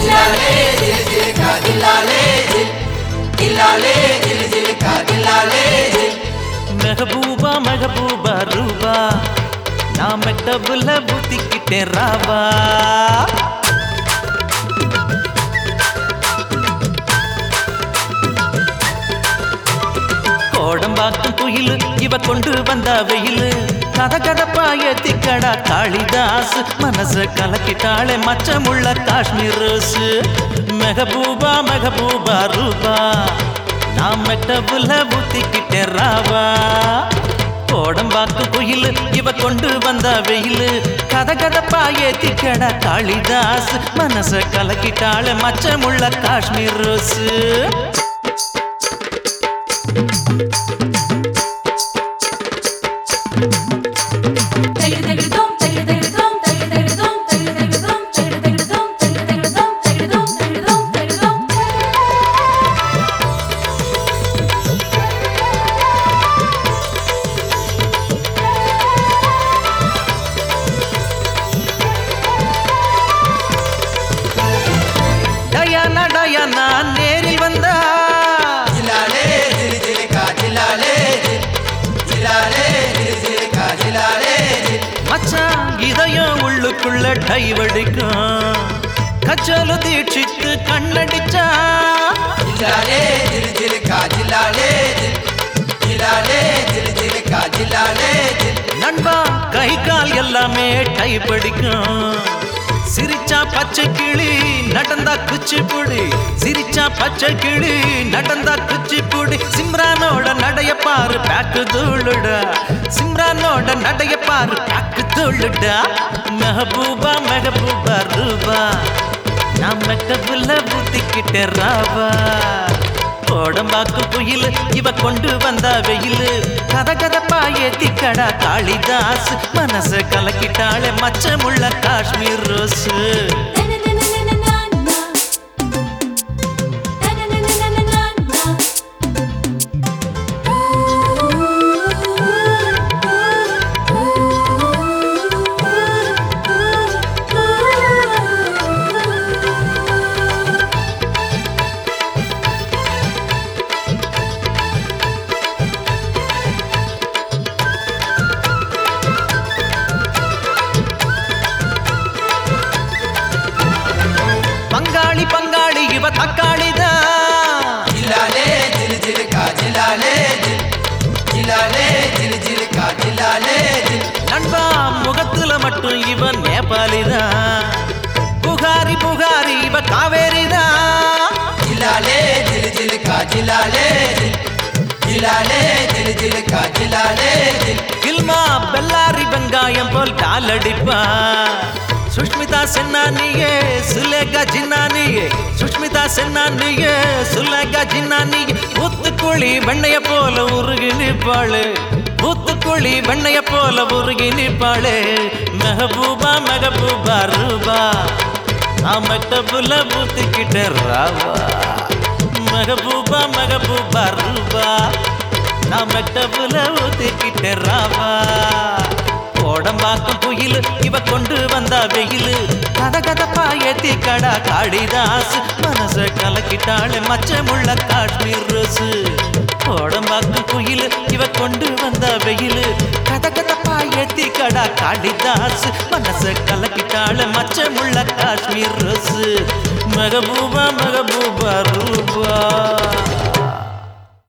दिलाले दिल दिल का दिलाले दिल दिलाले दिल दिल का दिलाले दिल மெஹபூபா மெஹபூபா ரூபா நான் மெக்டபுல புத்திக்கிட்டேன் ராவா கோடம்பாக்கும் குயிலு இவ கொண்டு வந்த வெயிலு கத கதப்பாய திக்கடா காளிதாஸ் மனச கலக்கிட்டாளே மச்சமுள்ள காஷ்மீர் ரோஸ் மெஹபூபா மெஹபூபா ரூபா நான் மெட்டபுல ஊத்திக்கிட்டேன் ராவா கோடம்பாக்கு குயிலு இவ கொண்டு வந்த வெயிலு கத கதப்பாய திக்கடா காளிதாஸ் மனச கலக்கிட்டாளே மச்சமுள்ள காஷ்மீர் ரோஸ் தகிடு தகிடு தோம் தகிடு தகிடு தோம் தகிடு தகிடு தோம் தகிடு தகிடு தோம் தகிடு தகிடு தோம் தகிடு தகிடு தோம் தகிடு தோம் தகிடு தோம் தகிடு தோம் டயானா டயானா நேரில் வந்தா दिलाले दिल दिल का दिलाले दिल दिलाले दिल दिल का दिलाले दिल மச்சான் இதயம் உள்ளுக்குள்ள டைவடிக்கும் கச்சலு தீட்சித்து கண்ணடிச்சா दिलाले दिल दिल का दिलाले दिल दिलाले दिल दिल का दिलाले दिल நண்பா கை கால் எல்லாமே டைப்படிக்கும் சிரிச்சா பச்சை கிளி நடந்தா குச்சிப்புடி சிரிச்சா பச்சை கிளி நடந்தா குச்சிப்புடி சிம்ரானோட நடைய பாரு பேக்கு தூளுடா சிம்ரானோட நடைய பாரு பேக்கு தூளுடா மெஹபூபா மெஹபூபா ரூபா நான் மெக்கபுல்ல ஊத்திக்கிட்ட ராவா கோடம்பாக்கு குயில் இவ கொண்டு வந்த வெயில் கத கதப்பாய திக்கடா காளிதாஸ் மனச கலக்கிட்டாளே மச்சமுள்ள காஷ்மீர் ரோஸ் தனனனனனனனா தனனனனனனா பங்காளி பங்காளி இவ தக்காளிதான் दिलाले दिल दिल का दिलाले दिल दिलाले दिल दिल का दिलाले दिल நண்பா முகத்துல மட்டும் இவ நேபாளிதான் புகாரி புகாரி இவ காவேரிதான் दिलाले दिल दिल का दिलाले दिल दिलाले दिल दिल का दिलाले दिल கில்மா பெல்லாரி வெங்காயம் போல் டாலடிப்பா சுஷ்மிதா சென்னானியே சுலேகா ஜின்னானியே சுஷ்மிதா சென்னானியே சுலேகா ஜின்னானியே ஊத்துக்குழி வெண்ணைய போல உருகி நிற்பாளு ஊத்துக்குழி வெண்ணைய போல உருகி நிற்பாளு மெஹபூபா மெஹபூபா ரூபா நான் மெட்டபுல ஊத்திக்கிட்ட ராவா மெஹபூபா மெஹபூபா ரூபா நான் மெட்டபுல ஊத்திக்கிட்ட ராவா கோடம்பாக்கும் குயில் இவ கொண்டு வந்த வெயில் கத கதப்பா ஏத்தி கடா காளிதாஸ் மனச கலக்கிட்டாளே மச்சமுள்ள காஷ்மீர் ரோஸ் கோடம்பாக்கும் குயில் இவ கொண்டு வந்த வெயில் கத கதப்பா ஏத்தி கடா காளிதாஸ் மனச கலக்கிட்டாளே மச்சமுள்ள காஷ்மீர் ரோஸ் மகபூபா மகபூபா ரூபா